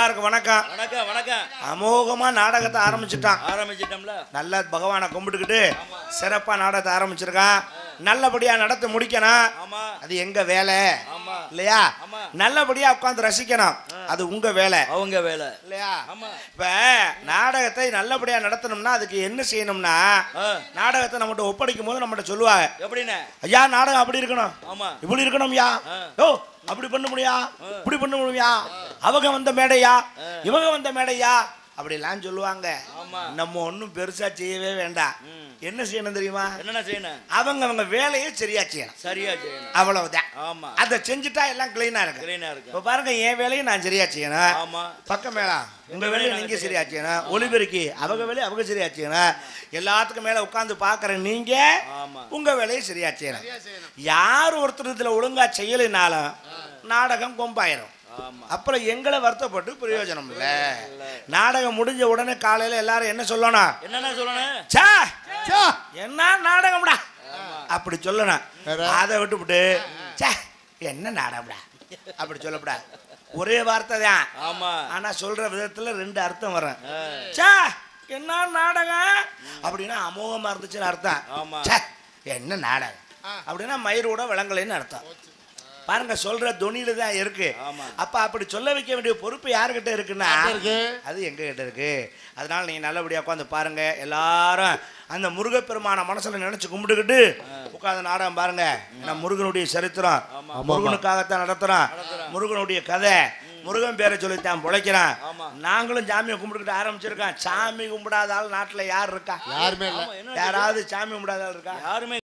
எல்லாருக்கும் வணக்கம் வணக்கம் வணக்கம் அமோகமா நாடகத்தை ஆரம்பிச்சுட்டான் ஆரம்பிச்சிட்டோம்ல நல்ல பகவானை கும்பிட்டுக்கிட்டு சிறப்பா நாடகத்தை ஆரம்பிச்சிருக்கான் நல்லபடியா நடத்த முடிக்கணும் ஆமா அது எங்க வேலை ஆமா இல்லையா ஆமா. நல்லபடியா உட்காந்து ரசிக்கணும் அது உங்க வேலை அவங்க வேலை இல்லையா ஆமா இப்ப நாடகத்தை நல்லபடியா நடத்தணும்னா அதுக்கு என்ன செய்யணும்னா ஆ, நாடகத்தை நம்மகிட்ட ஒப்படைக்கும் போது நம்மகிட்ட சொல்லுவாங்க எப்படிண்ணே ஐயா நாடகம் அப்படி இருக்கணும் ஆமா இப்படி இருக்கணும்யா ஆ. ஓ அப்படி பண்ண முடியா இப்படி பண்ண முடியா அவங்க வந்த மேடையா இவங்க வந்த மேடையா அப்படிலாம் சொல்லுவாங்க ஆமா நம்ம ஒன்றும் பெருசா செய்யவே வேண்டாம் ம். என்ன செய்யணும் தெரியுமா என்னண்ணா செய்யணும் அவங்க அவங்க வேலையை சரியா செய்யணும் சரியா செய்யணும் அவ்வளவுதான் ஆமா அதை செஞ்சுட்டா எல்லாம் கிளீனா இருக்கு கிரீனா இருக்கு இப்ப பாருங்க என் வேலையை நான் சரியா செய்யணும் ஆமா பக்கம் மேலாம் உங்க வேலையை நீங்க சரியா செய்யணும் ஒளிபெருக்கி அவங்க வேலையை அவங்க சரியா செய்யணும் எல்லாத்துக்கும் மேல உட்கார்ந்து பாக்குற நீங்க ஆமா உங்க வேலையை சரியா செய்யணும் யார் ஒருத்தர் இதுல ஒழுங்கா செய்யலைனாலும் நாடகம் கொம்பாயிரும் ஆமா அப்புறம் எங்களை வருத்தப்பட்டு பிரயோஜனம் இல்ல நாடகம் முடிஞ்ச உடனே காலையில எல்லாரும் என்ன சொல்லணும் என்னண்ணா சொல்லணும் ச்சே, என்ன நாடகம்டா அப்படி சொல்லணும் அதை விட்டுவிட்டு ச்சே, என்ன நாடகம்டா அப்படி சொல்லக்கூடாது ஒரே வார்த்தை தான் ஆமா ஆனா சொல்ற விதத்துல ரெண்டு அர்த்தம் வரும் ஆ, ச்சே, என்ன நாடகம் அப்படின்னா அமோகமா இருந்துச்சுன்னு அர்த்தம் ஆமா. ச்சே, என்ன நாடகம் அப்படின்னா மயிரோட விளங்கலைன்னு அர்த்தம் பாருங்க சொல்ற தொனியில தான் இருக்கு ஆமா. அப்ப அப்படி சொல்ல வைக்க வேண்டிய பொறுப்பு யாருகிட்ட இருக்குன்னா இருக்கு? அது எங்க கிட்ட இருக்கு அதனால நீங்க நல்லபடியா உட்காந்து பாருங்க எல்லாரும் அந்த முருகப்பெருமான மனசுல நினைச்சு கும்பிட்டுக்கிட்டு உட்காந்து நாடகம் பாருங்க ஏன்னா முருகனுடைய சரித்திரம் ஆமா. முருகனுக்காகத்தான் நடத்துறோம் முருகனுடைய கதை முருகன் பேரை சொல்லித்தான் பிழைக்கிறான் ஆமா. நாங்களும் சாமியை கும்பிட்டுக்கிட்டு ஆரம்பிச்சிருக்கோம் சாமி கும்பிடாத ஆள் நாட்டுல யார் இருக்கா யாருமே இல்லை ஆமா என்ன யாராவது சாமி கும்பிடாத ஆள் இருக்கா யாருமே